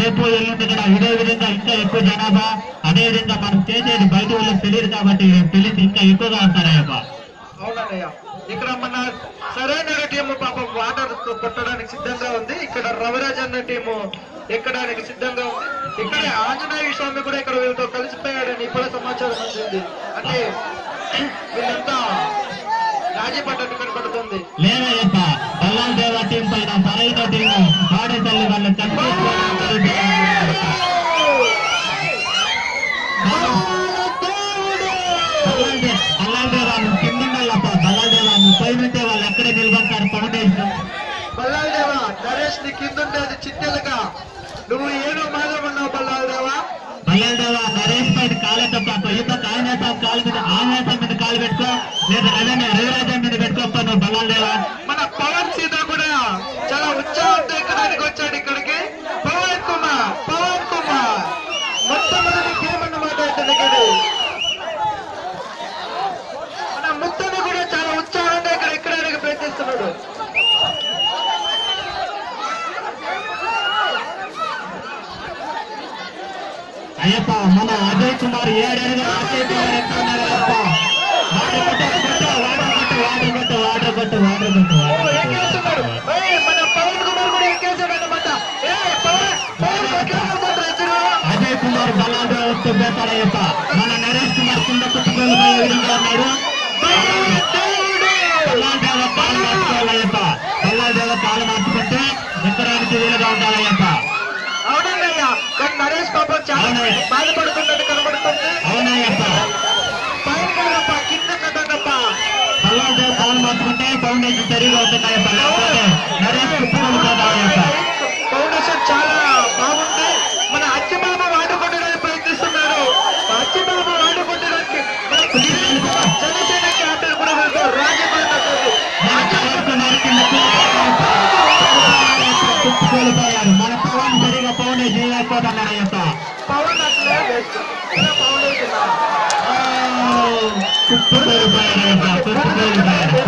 రేపు ఎల్లుండి కూడా ఇదే విధంగా ఇంకా ఎక్కువ జనాభా అదే విధంగా మనం చేసేది బయట వాళ్ళకి తెలియదు కాబట్టి రేపు తెలిసి ఇంకా ఎక్కువగా వస్తారయ్యప్ప అవునన్నయ్య ఇక్కడ మన సరైన టీము పాపం వాటర్ కొట్టడానికి సిద్ధంగా ఉంది ఇక్కడ రవిరాజ్ అన్న టీము ఎక్కడానికి సిద్ధంగా ఉంది ఇక్కడే ఆంజనేయ స్వామి కూడా ఇక్కడ వీళ్ళతో కలిసిపోయాడని ఇప్పుడే సమాచారం అందింది అంటే వీళ్ళంతా రాజీ పడ్డట్టు కనబడుతుంది లేదయ్యప్ప బల్లాల దేవ టీం పైన సరైన టీం ఆడే తల్లి వాళ్ళ కనిపించుకోవడం జరుగుతుంది. బల్లాల దే- బల్లాల దేవ నువ్వు కింద ఉండాలప్ప బల్లాల దేవ నువ్వు పైనుంటే వాళ్ళు ఎక్కడే నిలబడతారు ఫౌండేషన్ బల్లాల్ దేవా నరేష్ నీ కిందుంటే అది చిట్టెలుగా నువ్వు ఏదో మాత్రం ఉన్నావు బల్లాల్ దేవా బల్లాల దేవ నరేష్ పైన కాలేటప్ప యుద్ధ ఆంజనేయ కాలు మీద ఆంజనేయ మీద కాలు పెట్టుకో లేదా రవి రవిరాజా మీద పెట్టుకోప్ప నువ్వు బల్లాల దేవ మన పవన్ సీత కూడా చాలా ఉత్సాహంతో ఎక్కడానికి వచ్చాడు ఇక్కడికి పవన్ కుమార్ పవన్ కుమార్ మొట్టమొదటి గేమ్ అన్నమాట ఇతనికి ఇది మన ముత్తను కూడా చాలా ఉత్సాహంగా ఇక్కడ ఎక్కడానికి ప్రయత్నిస్తున్నాడు అయ్యప్ప మన అజయ్ కుమార్ ఏడేళ్ళుగా అజయ్ కుమార్ ఎక్కడ ఉన్నారు అయ్యప్ప వాటర్ కొట్టు, వాటర్ కొట్టు, వాటర్ కొట్టు, వాటర్ కొట్టు, వాటర్ ఓ, కొట్టు, ఎక్కేస్తున్నాడు ఏయ్, మన పవన్ కుమార్ కూడా ఎక్కేసాడు అనమాట పవన్ పవన్ కొట్లాడుకుంటారు ఇద్దరు అజయ్ కుమార్ బలాగా వస్తూ పోతాడయ్యప్ప మన నరేష్ కుమార్ కింద కుట్టుకొని పోయే విధంగా ఉన్నాడు బల్లాదేవ కాలు మార్చుకోవాలయ్యప్ప బల్లాదేవ కాలు మార్చుకుంటే ఎక్కడానికి వీలుగా ఉండాలయ్యప్ప అవునన్నయ్య కానీ నరేష్ పాపం చాలా అవును. బాధపడుతున్నట్టు కనబడుతుంది అవునయ్యప్ప పైన కాదప్ప కింద కదన్నప్ప బల్లాదేవ కాలు మార్చుకుంటే ఫౌండేషన్ సరిగా ఉంటుందయ్యప్ప లేకపోతే నరేష్ కుట్టుకొని పోతాడయ్యప్ప ఫౌండేషన్ చాలా బాగుంది మన అచ్చిబాబు వాడుకోవడానికి ప్రయత్నిస్తున్నాడు అచ్చిబాబు వాడుకోవడానికి జనసేన క్యాప్టెన్ కూడా వెళ్తారు రాజకీయ మన పవన్ కుమార్ కింద కుట్టుకోలిపోయారు మన పవన్ సరిగా ఫౌండేషన్ లేకపోతున్నాడయ్యప్ప పవన్ అట్లే బెస్ట్ ఫౌండేషన్ కుట్టుకోలిపోయాడయ్యప్ప కుట్టుకోలిపోయాడు